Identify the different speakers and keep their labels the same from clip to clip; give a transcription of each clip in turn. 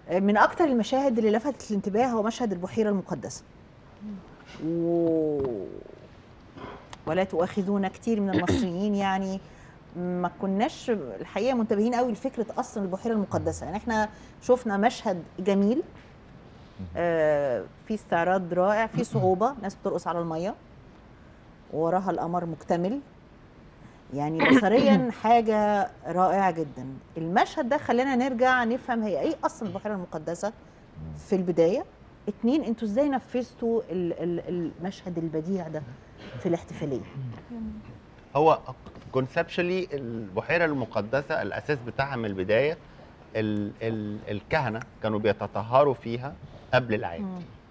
Speaker 1: من اكتر المشاهد اللي لفتت الانتباه هو مشهد البحيره المقدسه و... ولا تؤاخذونا كتير من المصريين يعني ما كناش الحقيقه منتبهين قوي لفكره اصلا البحيره المقدسه يعني احنا شفنا مشهد جميل آه في استعراض رائع في صعوبه ناس بترقص على الميه ووراها القمر مكتمل يعني بصريا حاجه رائعه جدا المشهد ده خلانا نرجع نفهم هي ايه اصلا البحيره المقدسه في البدايه اتنين انتوا ازاي نفذتوا ال- ال- المشهد البديع ده في الاحتفاليه
Speaker 2: هو كونسبشولي البحيره المقدسه الاساس بتاعها من البدايه ال ال الكهنه كانوا بيتطهروا فيها قبل العيد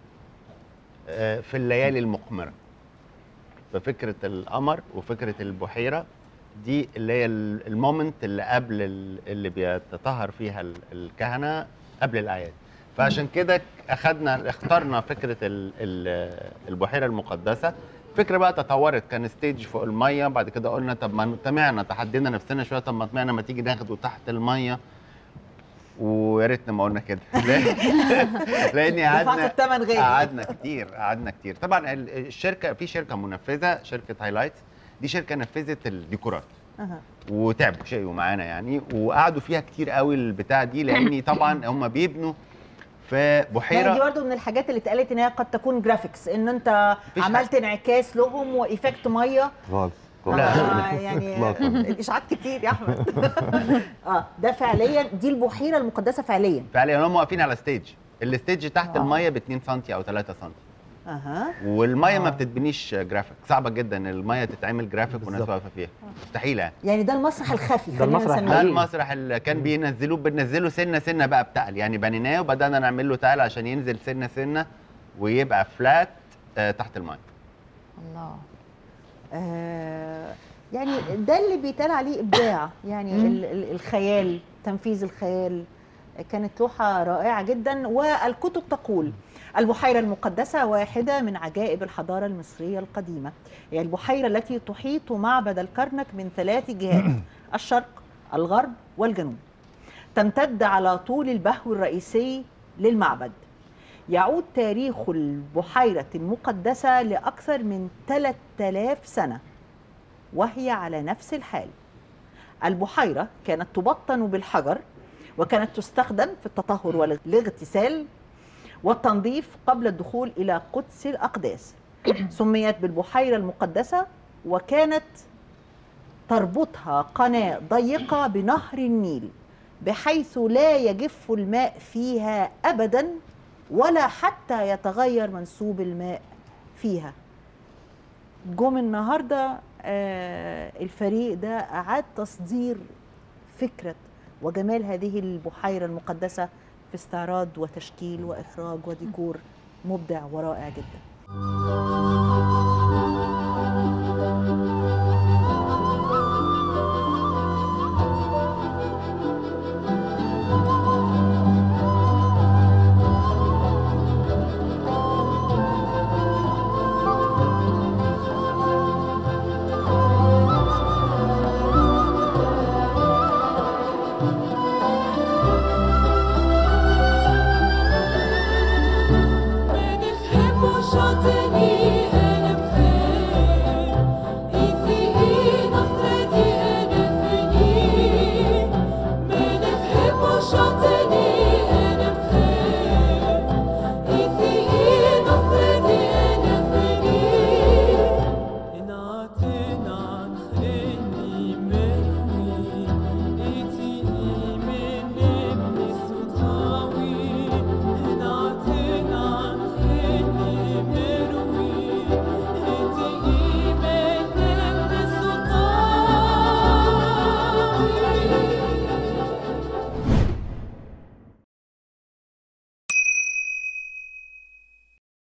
Speaker 2: آه، في الليالي المقمره ففكره القمر وفكره البحيره دي اللي هي ال- المومنت اللي قبل ال- اللي بيتطهر فيها ال- الكهنه قبل الاعياد فعشان كده اخدنا اخترنا فكره ال ال البحيره المقدسه فكره بقى تطورت كان ستيج فوق الميه بعد كده قلنا طب ما طمعنا تحدينا نفسنا شويه طب ما طمعنا ما تيجي ناخده تحت الميه ويا ريتنا ما قلنا كده لاني
Speaker 1: دفعتوا
Speaker 2: قعدنا
Speaker 1: الثمن غالي
Speaker 2: قعدنا كتير قعدنا كتير طبعا ال- الشركه في شركه منفذه شركه هايلايت دي شركه نفذت الديكورات
Speaker 1: أها.
Speaker 2: وتعبوا شيء معانا يعني وقعدوا فيها كتير قوي البتاع دي لاني طبعا هم بيبنوا في
Speaker 1: لا دي
Speaker 2: بحيره
Speaker 1: برضه من الحاجات اللي اتقالت ان هي قد تكون جرافيكس ان انت
Speaker 2: مفيش
Speaker 1: عملت انعكاس لهم وايفكت ميه
Speaker 3: خالص
Speaker 2: لا.
Speaker 1: آه يعني
Speaker 3: إطلاقاً.
Speaker 1: الاشاعات كتير يا احمد اه ده فعليا دي البحيره المقدسه فعليا
Speaker 2: فعليا هم واقفين على ستيج الستيج تحت
Speaker 1: آه.
Speaker 2: الميه ب 2 سم او 3 سم
Speaker 1: اها
Speaker 2: والميه ما
Speaker 1: آه.
Speaker 2: بتتبنيش جرافيك صعبه جدا الميه تتعمل جرافيك والناس
Speaker 3: بالظبط.
Speaker 2: واقفه فيها مستحيله يعني
Speaker 1: يعني ده المسرح الخفي
Speaker 3: ده
Speaker 1: خلينا
Speaker 3: المسرح
Speaker 1: نسميه
Speaker 2: ده
Speaker 3: حقيقي.
Speaker 2: المسرح اللي كان بينزلوه بننزله سنه سنه بقى بتقل يعني بنيناه وبدانا نعمل له تقل عشان ينزل سنه سنه ويبقى فلات آه تحت الميه
Speaker 4: الله
Speaker 1: آه يعني ده اللي بيتقال عليه ابداع يعني ال- ال- الخيال تنفيذ الخيال كانت لوحه رائعه جدا والكتب تقول البحيره المقدسه واحده من عجائب الحضاره المصريه القديمه هي البحيره التي تحيط معبد الكرنك من ثلاث جهات الشرق الغرب والجنوب تمتد على طول البهو الرئيسي للمعبد يعود تاريخ البحيرة المقدسة لأكثر من 3000 سنة وهي على نفس الحال البحيرة كانت تبطن بالحجر وكانت تستخدم في التطهر والاغتسال والتنظيف قبل الدخول إلى قدس الأقداس سميت بالبحيرة المقدسة وكانت تربطها قناة ضيقة بنهر النيل بحيث لا يجف الماء فيها أبدا ولا حتى يتغير منسوب الماء فيها جم النهارده آه، الفريق ده أعاد تصدير فكرة وجمال هذه البحيرة المقدسة في استعراض وتشكيل وإخراج وديكور مبدع ورائع جدا